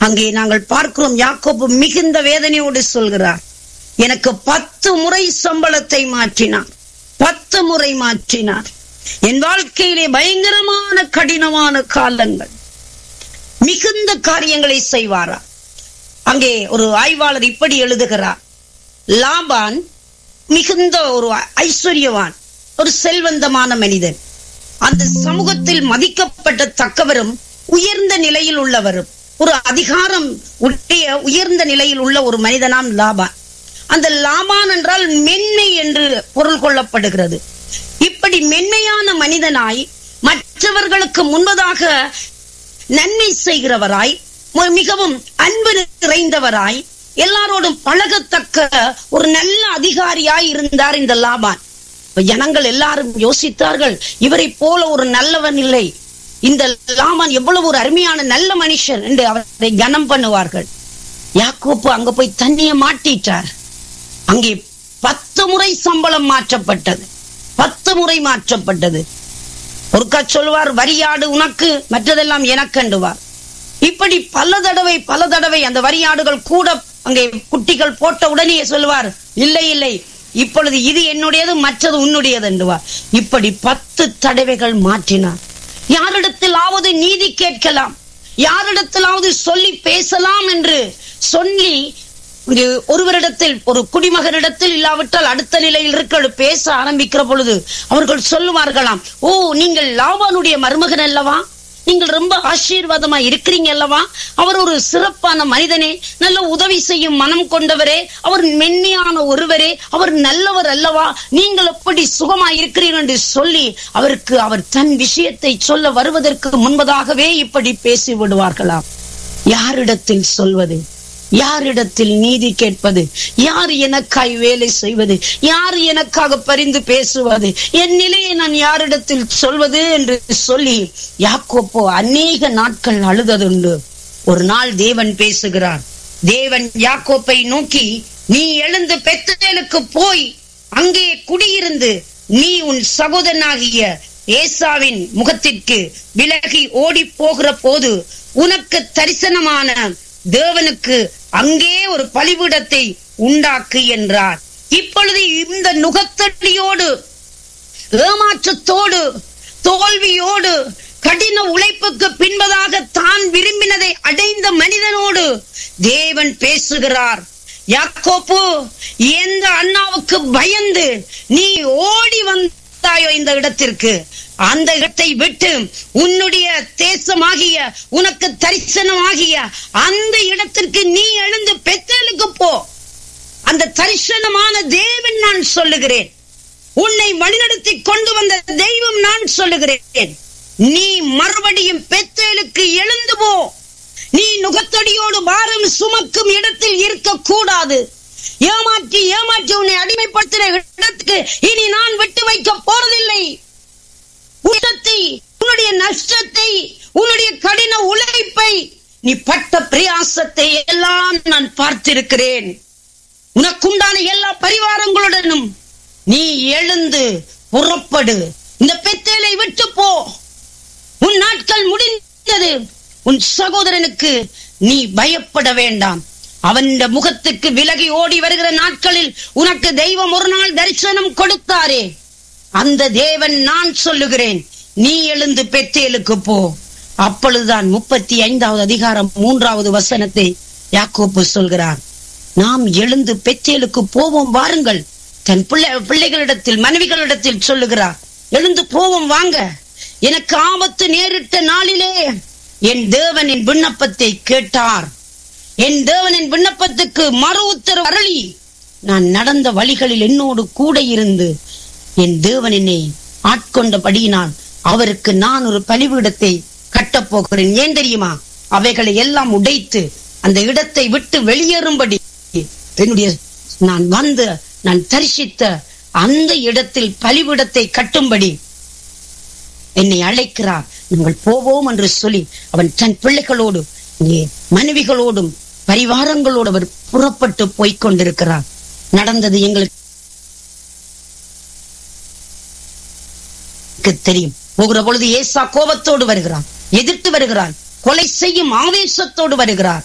அங்கே நாங்கள் பார்க்கிறோம் யாக்கோபு மிகுந்த வேதனையோடு சொல்கிறார் எனக்கு பத்து முறை சம்பளத்தை மாற்றினார் பத்து முறை மாற்றினார் என் வாழ்க்கையிலே பயங்கரமான கடினமான காலங்கள் மிகுந்த காரியங்களை செய்வாரா அங்கே ஒரு ஆய்வாளர் இப்படி எழுதுகிறார் லாபான் மிகுந்த ஒரு ஐஸ்வர்யவான் ஒரு செல்வந்தமான மனிதன் அந்த சமூகத்தில் மதிக்கப்பட்ட தக்கவரும் உயர்ந்த நிலையில் உள்ளவரும் ஒரு அதிகாரம் உடைய உயர்ந்த நிலையில் உள்ள ஒரு மனிதனாம் லாபான் அந்த லாபான் என்றால் மென்மை என்று பொருள் கொள்ளப்படுகிறது இப்படி மென்மையான மனிதனாய் மற்றவர்களுக்கு முன்பதாக நன்மை செய்கிறவராய் மிகவும் அன்பு நிறைந்தவராய் எல்லாரோடும் பழகத்தக்க ஒரு நல்ல அதிகாரியாய் இருந்தார் இந்த லாபான் ஜனங்கள் எல்லாரும் யோசித்தார்கள் இவரை போல ஒரு நல்லவன் இல்லை இந்த லாமான் எவ்வளவு ஒரு அருமையான நல்ல மனுஷன் என்று அவரை கனம் பண்ணுவார்கள் யாக்கோப்பு அங்க போய் தண்ணிய மாட்டிட்டார் அங்கே பத்து முறை சம்பளம் மாற்றப்பட்டது பத்து முறை மாற்றப்பட்டது ஒருக்கா சொல்வார் வரியாடு உனக்கு மற்றதெல்லாம் எனக்கண்டுவார் இப்படி பல தடவை பல தடவை அந்த வரியாடுகள் கூட அங்கே குட்டிகள் போட்ட உடனே சொல்லுவார் இல்லை இல்லை இப்பொழுது இது என்னுடையது மற்றது உன்னுடையது என்றுவார் இப்படி பத்து தடவைகள் மாற்றினார் யாரிடத்திலாவது நீதி கேட்கலாம் யாரிடத்திலாவது சொல்லி பேசலாம் என்று சொல்லி ஒருவரிடத்தில் ஒரு குடிமகனிடத்தில் இல்லாவிட்டால் அடுத்த நிலையில் இருக்க பேச ஆரம்பிக்கிற பொழுது அவர்கள் சொல்லுவார்களாம் ஓ நீங்கள் லாபானுடைய மருமகன் அல்லவா நீங்கள் ரொம்ப ஆசீர்வாதமா இருக்கிறீங்க அல்லவா அவர் ஒரு சிறப்பான மனிதனே நல்ல உதவி செய்யும் மனம் கொண்டவரே அவர் மென்மையான ஒருவரே அவர் நல்லவர் அல்லவா நீங்கள் எப்படி சுகமா இருக்கிறீர்கள் என்று சொல்லி அவருக்கு அவர் தன் விஷயத்தை சொல்ல வருவதற்கு முன்பதாகவே இப்படி பேசி விடுவார்களாம் யாரிடத்தில் சொல்வது யாரிடத்தில் நீதி கேட்பது யார் எனக்காய் வேலை செய்வது யார் எனக்காக பரிந்து பேசுவது என் நிலையை நான் யாரிடத்தில் சொல்வது என்று சொல்லி யாக்கோப்போ அநேக நாட்கள் அழுததுண்டு ஒரு நாள் தேவன் பேசுகிறார் தேவன் யாக்கோப்பை நோக்கி நீ எழுந்து பெத்தேலுக்கு போய் அங்கே குடியிருந்து நீ உன் சகோதரனாகிய ஏசாவின் முகத்திற்கு விலகி ஓடி போகிற போது உனக்கு தரிசனமான தேவனுக்கு அங்கே ஒரு பலிபீடத்தை உண்டாக்கு என்றார் இப்பொழுது இந்த நுகத்தடியோடு ஏமாற்றத்தோடு தோல்வியோடு கடின உழைப்புக்கு பின்பதாக தான் விரும்பினதை அடைந்த மனிதனோடு தேவன் பேசுகிறார் யாக்கோப்பு எந்த அண்ணாவுக்கு பயந்து நீ ஓடி வந்தாயோ இந்த இடத்திற்கு அந்த இடத்தை விட்டு உன்னுடைய தேசமாகிய உனக்கு தரிசனமாகிய அந்த இடத்திற்கு நீ எழுந்து பெத்தலுக்கு போ அந்த தரிசனமான தேவன் நான் சொல்லுகிறேன் உன்னை வழிநடத்தி கொண்டு வந்த தெய்வம் நான் சொல்லுகிறேன் நீ மறுபடியும் பெத்தேலுக்கு எழுந்து போ நீ நுகத்தடியோடு பாரம் சுமக்கும் இடத்தில் இருக்க கூடாது ஏமாற்றி ஏமாற்றி உன்னை அடிமைப்படுத்தின இடத்துக்கு இனி நான் விட்டு வைக்க போறதில்லை உன்னத்தை உன்னுடைய நஷ்டத்தை உன்னுடைய கடின உழைப்பை நீ பட்ட பிரயாசத்தை எல்லாம் நான் பார்த்திருக்கிறேன் உனக்குண்டான எல்லா பரிவாரங்களுடனும் நீ எழுந்து புறப்படு இந்த பெத்தேலை விட்டு போ உன் நாட்கள் முடிந்தது உன் சகோதரனுக்கு நீ பயப்பட வேண்டாம் அவன் முகத்துக்கு விலகி ஓடி வருகிற நாட்களில் உனக்கு தெய்வம் ஒரு நாள் தரிசனம் கொடுத்தாரே அந்த தேவன் நான் சொல்லுகிறேன் நீ எழுந்து பெத்தேலுக்கு போ அப்பொழுதுதான் முப்பத்தி ஐந்தாவது அதிகாரம் மூன்றாவது வசனத்தை யாக்கோப்பு சொல்கிறார் நாம் எழுந்து பெத்தேலுக்கு போவோம் வாருங்கள் தன் பிள்ளை பிள்ளைகளிடத்தில் மனைவிகளிடத்தில் சொல்லுகிறார் எழுந்து போவோம் வாங்க எனக்கு ஆபத்து நேரிட்ட நாளிலே என் தேவனின் விண்ணப்பத்தை கேட்டார் என் தேவனின் விண்ணப்பத்துக்கு மறு உத்தரவு அருளி நான் நடந்த வழிகளில் என்னோடு கூட இருந்து என் தேவன் என்னை ஆட்கொண்டபடியினால் அவருக்கு நான் ஒரு பலிபீடத்தை கட்டப் போகிறேன் ஏன் தெரியுமா அவைகளை எல்லாம் உடைத்து அந்த இடத்தை விட்டு வெளியேறும்படி என்னுடைய நான் வந்து நான் தரிசித்த அந்த இடத்தில் பலிபீடத்தை கட்டும்படி என்னை அழைக்கிறார் நாங்கள் போவோம் என்று சொல்லி அவன் தன் பிள்ளைகளோடு இங்கே மனைவிகளோடும் பரிவாரங்களோடு அவர் புறப்பட்டு போய்க் கொண்டிருக்கிறார் நடந்தது எங்களுக்கு தெரியும் போகிற பொழுது ஏசா கோபத்தோடு வருகிறான் எதிர்த்து வருகிறான் கொலை செய்யும் ஆவேசத்தோடு வருகிறார்